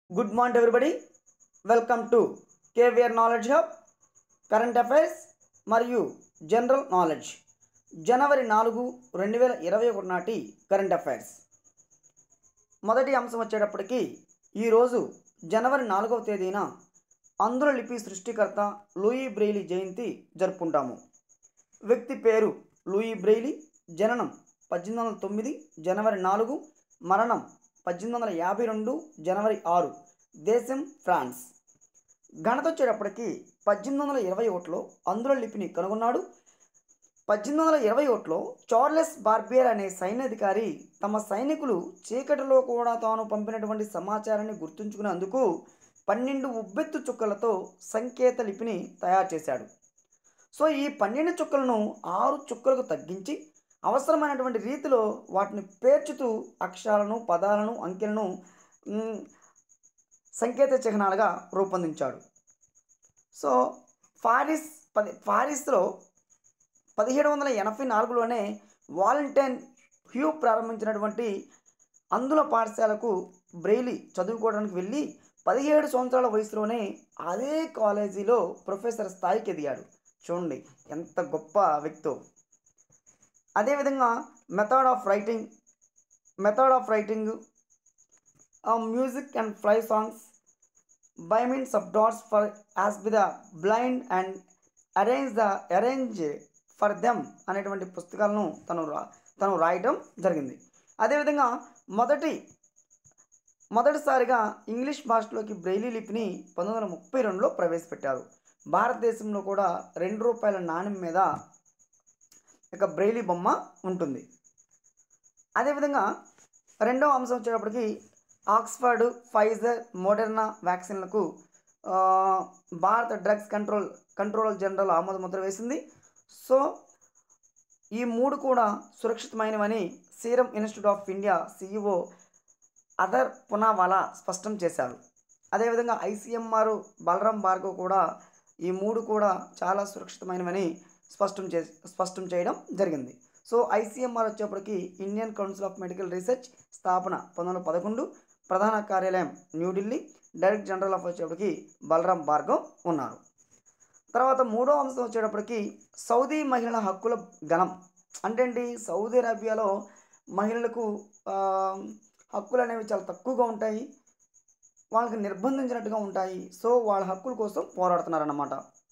Good morning everybody welcome to KVR knowledge hub current affairs మరియు general knowledge జనవరి నాలుగు రెండు వేల ఇరవై ఒకటి నాటి కరెంట్ అఫైర్స్ మొదటి అంశం వచ్చేటప్పటికి ఈరోజు జనవరి నాలుగవ తేదీన ఆంధ్ర లిపి సృష్టికర్త లూయి బ్రెయిలీ జయంతి జరుపుకుంటాము వ్యక్తి పేరు లూయి బ్రెయిలీ జననం పద్దెనిమిది వందల తొమ్మిది జనవరి నాలుగు మరణం పద్దెనిమిది వందల యాభై రెండు జనవరి ఆరు దేశం ఫ్రాన్స్ ఘనత వచ్చేటప్పటికి పద్దెనిమిది వందల ఇరవై ఒకటిలో ఆంధ్ర లిపిని కనుగొన్నాడు పద్దెనిమిది వందల ఇరవై ఒకటిలో చార్లెస్ బార్బియర్ అనే సైన్యాధికారి తమ సైనికులు చీకటిలో కూడా తాను పంపినటువంటి సమాచారాన్ని గుర్తుంచుకునేందుకు పన్నెండు ఉబ్బెత్తు చుక్కలతో సంకేత లిపిని తయారు చేశాడు సో ఈ పన్నెండు చుక్కలను ఆరు చుక్కలకు తగ్గించి అవసరమైనటువంటి రీతిలో వాటిని పేర్చుతూ అక్షరాలను పదాలను అంకెలను మ్, సంకేత చిహ్నాలుగా రూపొందించాడు సో ఫారిస్ పది ఫారిస్లో పదిహేడు వందల ఎనభై నాలుగులోనే వాలంటైన్ హ్యూ ప్రారంభించినటువంటి అందుల పాఠశాలకు బ్రెయిలీ చదువుకోవడానికి వెళ్ళి పదిహేడు సంవత్సరాల వయసులోనే అదే కాలేజీలో ప్రొఫెసర్ స్థాయికి ఎదిగాడు చూడండి ఎంత గొప్ప వ్యక్తో అదేవిధంగా method of writing method of writing music and fly songs by means of dots for as be the blind and arrange the arrange for them అనేటువంటి పుస్తకాలను తను రా తను రాయటం జరిగింది అదేవిధంగా మొదటి మొదటిసారిగా ఇంగ్లీష్ భాషలోకి బ్రెయిలీ లిపిని పంతొమ్మిది వందల ముప్పై రెండులో ప్రవేశపెట్టారు భారతదేశంలో కూడా రెండు రూపాయల నాణ్యం మీద ఒక బ్రెయిలీ బొమ్మ ఉంటుంది అదేవిధంగా రెండవ అంశం వచ్చేటప్పటికి ఆక్స్ఫర్డ్ ఫైజర్ మోడర్నా వ్యాక్సిన్లకు ఆ, భారత డ్రగ్స్ కంట్రోల్ కంట్రోల్ జనరల్ ఆమోద ముద్ర వేసింది సో ఈ మూడు కూడా సురక్షితమైనవని serum institute of India CEO Adar Poonawalla స్పష్టం చేశారు అదేవిధంగా ఐసీఎంఆర్ బలరాం భార్గవ్ కూడా ఈ మూడు కూడా చాలా సురక్షితమైనవని స్పష్టం చే స్పష్టం చేయడం జరిగింది సో ఐసీఎంఆర్ వచ్చేప్పటికి Indian council of medical research స్థాపన పంతొమ్మిది వందల పదకొండు ప్రధాన కార్యాలయం న్యూఢిల్లీ డైరెక్టర్ జనరల్ ఆఫ్ వచ్చేప్పటికి బలరాం భార్గవ్ ఉన్నారు తర్వాత మూడో అంశం వచ్చేటప్పటికి సౌదీ మహిళల హక్కుల గణం అంటే ఏంటి సౌదీ అరేబియాలో మహిళలకు ఆ, హక్కులు అనేవి చాలా తక్కువగా ఉంటాయి వాళ్ళకి నిర్బంధించినట్టుగా ఉంటాయి సో వాళ్ళ హక్కుల కోసం పోరాడుతున్నారన్నమాట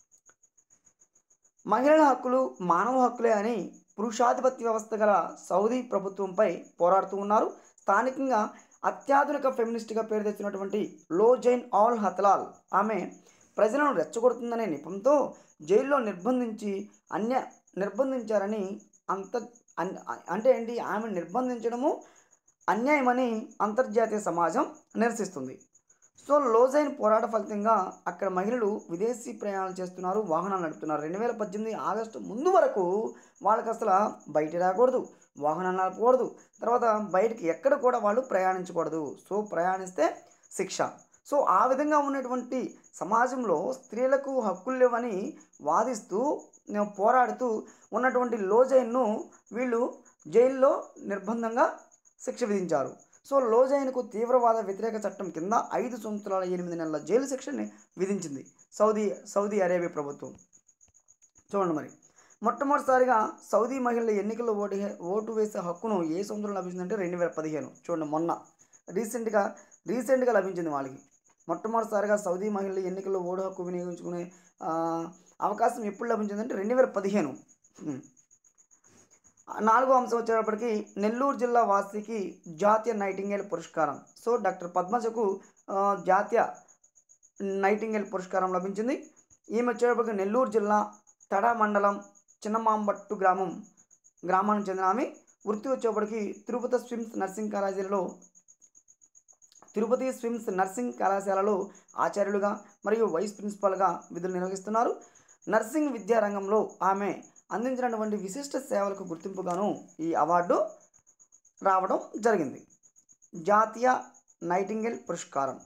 మహిళల హక్కులు మానవ హక్కులే అని పురుషాధిపత్య వ్యవస్థ గల సౌదీ ప్రభుత్వంపై పోరాడుతూ ఉన్నారు స్థానికంగా అత్యాధునిక ఫెమినిస్ట్గా పేరు తెచ్చినటువంటి లోజైన్ ఆల్ హతలాల్ ఆమె ప్రజలను రెచ్చగొడుతుందనే నెపంతో జైల్లో నిర్బంధించి అన్య నిర్బంధించారని అంత అన్- అంటే ఏంటి ఆమె నిర్బంధించడము అన్యాయమని అంతర్జాతీయ సమాజం నిరసిస్తుంది సో లోజైన్ పోరాట ఫలితంగా అక్కడ మహిళలు విదేశీ ప్రయాణాలు చేస్తున్నారు వాహనాలు నడుపుతున్నారు రెండు వేల పద్దెనిమిది ఆగస్టు ముందు వరకు వాళ్ళకి అసలు బయట రాకూడదు వాహనాలు నడపకూడదు తర్వాత బయటికి ఎక్కడ కూడా వాళ్ళు ప్రయాణించకూడదు సో ప్రయాణిస్తే శిక్ష సో ఆ విధంగా ఉన్నటువంటి సమాజంలో స్త్రీలకు హక్కులు లేవని వాదిస్తూ ఆ, పోరాడుతూ ఉన్నటువంటి లోజైన్ను వీళ్ళు జైల్లో నిర్బంధంగా శిక్ష విధించారు సో లోజైన్కు తీవ్రవాద వ్యతిరేక చట్టం కింద ఐదు సంవత్సరాల ఎనిమిది నెలల జైలు శిక్షని విధించింది సౌదీ సౌదీ అరేబియా ప్రభుత్వం చూడండి మరి మొట్టమొదటిసారిగా సౌదీ మహిళల ఎన్నికల్లో ఓటు ఓటు వేసే హక్కును ఏ సంవత్సరం లభించిందంటే రెండు వేల పదిహేను చూడండి మొన్న రీసెంట్గా రీసెంట్గా లభించింది వాళ్ళకి మొట్టమొదటిసారిగా సౌదీ మహిళల ఎన్నికల్లో ఓటు హక్కు వినియోగించుకునే ఆ, అవకాశం ఎప్పుడు లభించిందంటే రెండు వేల పదిహేను ఉమ్. నాలుగో అంశం వచ్చేటప్పటికి నెల్లూరు జిల్లా వాసికి జాతీయ నైటింగేల్ పురస్కారం సో డాక్టర్ పద్మజకు ఆ, జాతీయ నైటింగేల్ పురస్కారం లభించింది ఈమె వచ్చేటప్పటికి నెల్లూరు జిల్లా తడ మండలం చిన్నమాంబట్టు గ్రామం గ్రామానికి చెందిన ఆమె వృత్తి వచ్చేప్పటికి తిరుపతి స్విమ్స్ నర్సింగ్ కళాశాలలో తిరుపతి స్విమ్స్ నర్సింగ్ కళాశాలలో ఆచార్యులుగా మరియు వైస్ ప్రిన్సిపాల్గా విధులు నిర్వహిస్తున్నారు నర్సింగ్ విద్యా రంగంలో ఆమె అందించినటువంటి విశిష్ట సేవలకు గుర్తింపుగాను ఈ అవార్డు రావడం జరిగింది జాతీయ నైటింగేల్ పురస్కారం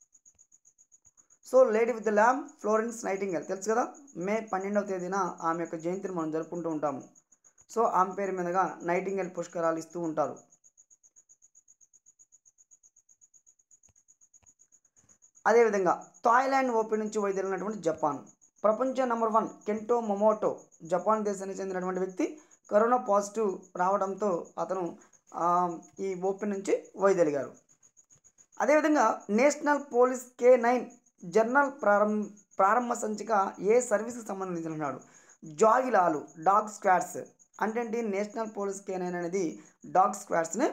so lady with the lamp Florence Nightingale తెలుసు కదా మే పన్నెండవ తేదీన ఆమె యొక్క జయంతిని మనం జరుపుకుంటూ ఉంటాము సో ఆమె పేరు మీదుగా నైటింగేల్ పురస్కారాలు ఇస్తూ ఉంటారు అదేవిధంగా థాయిలాండ్ ఓపెన్ నుంచి వైదొలిగినటువంటి జపాన్ ప్రపంచ number one Kento Momota Japan దేశానికి చెందినటువంటి వ్యక్తి కరోనా పాజిటివ్ రావడంతో అతను ఆ, ఈ ఓపెన్ నుంచి వైదొలిగారు అదేవిధంగా national police K nine journal ప్రారంభ ప్రారంభ సంచిక ఏ సర్వీస్కి సంబంధించినాడు జాగిలాలు డాగ్ స్క్వాడ్స్ అంటే ఏంటి నేషనల్ పోలీస్ కే నైన్ అనేది డాగ్ స్క్వాడ్స్ని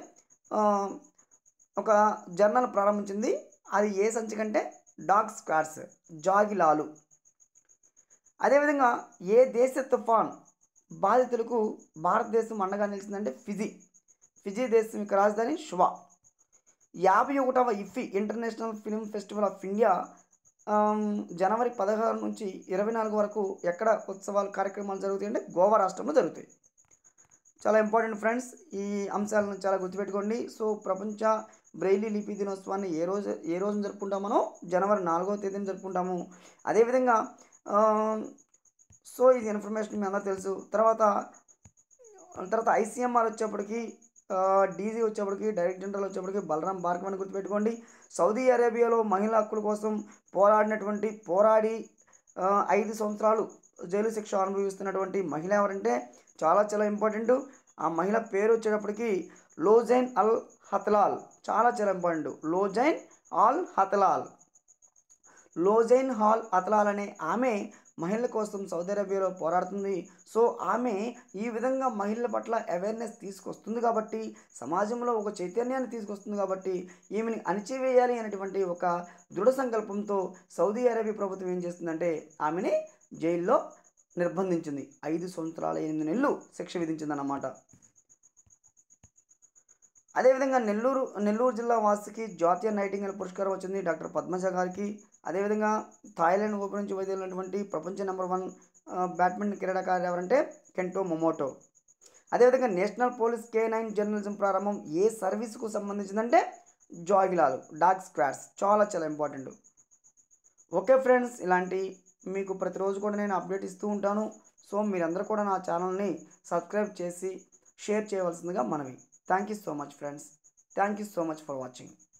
ఒక జర్నల్ ప్రారంభించింది అది ఏ సంచిక అంటే డాగ్ స్క్వాడ్స్ జాగిలాలు అదేవిధంగా ఏ దేశ తుఫాన్ బాధితులకు భారతదేశం అండగా నిలిచిందంటే ఫిజీ ఫిజీ దేశం యొక్క రాజధాని షువా యాభై ఒకటవ IFFI international film festival of India ఆమ్, జనవరి పదహారు నుంచి ఇరవై నాలుగు వరకు ఎక్కడ ఉత్సవాలు కార్యక్రమాలు జరుగుతాయి అంటే గోవా రాష్ట్రంలో జరుగుతాయి చాలా ఇంపార్టెంట్ ఫ్రెండ్స్ ఈ అంశాలను చాలా గుర్తుపెట్టుకోండి సో ప్రపంచ బ్రెయిలీ లిపి దినోత్సవాన్ని ఏ రోజు ఏ రోజు జరుపుకుంటాం మనం జనవరి నాలుగవ తేదీన జరుపుకుంటాము అదేవిధంగా ఆ, సో ఇది ఇన్ఫర్మేషన్ మీ అందరూ తెలుసు తర్వాత తర్వాత ఐసీఎంఆర్ వచ్చేప్పటికి డీజీ వచ్చేప్పటికి డైరెక్టర్ జనరల్ వచ్చేప్పటికి బలరాం భార్గవ్ అని గుర్తుపెట్టుకోండి సౌదీ అరేబియాలో మహిళా హక్కుల కోసం పోరాడినటువంటి పోరాడి ఆ, ఐదు సంవత్సరాలు జైలు శిక్ష అనుభవిస్తున్నటువంటి మహిళ ఎవరంటే చాలా చాలా ఇంపార్టెంట్ ఆ మహిళ పేరు వచ్చేటప్పటికి లోజైన్ అల్ హతలాల్ చాలా చాలా important Loujain al Hathloul Loujain al Hathloul అనే ఆమె మహిళల కోసం సౌదీ అరేబియాలో పోరాడుతుంది సో ఆమె ఈ విధంగా మహిళల పట్ల అవేర్నెస్ తీసుకొస్తుంది కాబట్టి సమాజంలో ఒక చైతన్యాన్ని తీసుకొస్తుంది కాబట్టి ఈమెని అణిచివేయాలి అనేటువంటి ఒక దృఢ సంకల్పంతో సౌదీ అరేబియా ప్రభుత్వం ఏం చేస్తుందంటే ఆమెని జైల్లో నిర్బంధించింది ఐదు సంవత్సరాల ఎనిమిది నెలలు శిక్ష విధించిందన్నమాట అదేవిధంగా నెల్లూరు నెల్లూరు జిల్లా వాసికి జాతీయ నైటింగల్ పురస్కారం వచ్చింది డాక్టర్ పద్మజ గారికి అదేవిధంగా థాయిలాండ్ ఓపెన్ నుంచి వైదొలిగినటువంటి ప్రపంచ నెంబర్ వన్ ఆ, బ్యాడ్మింటన్ క్రీడాకారులు ఎవరంటే కెంటో మొమోటో అదేవిధంగా national police K nine journalism ప్రారంభం ఏ సర్వీస్కు సంబంధించిందంటే జాగిలాలు డాగ్ స్క్వాడ్స్ చాలా చాలా ఇంపార్టెంట్ ఓకే ఫ్రెండ్స్ ఇలాంటి మీకు ప్రతిరోజు కూడా నేను అప్డేట్ ఇస్తూ ఉంటాను సో మీరందరూ కూడా నా ఛానల్ని సబ్స్క్రైబ్ చేసి షేర్ చేయవలసిందిగా మనవి thank you so much friends thank you so much for watching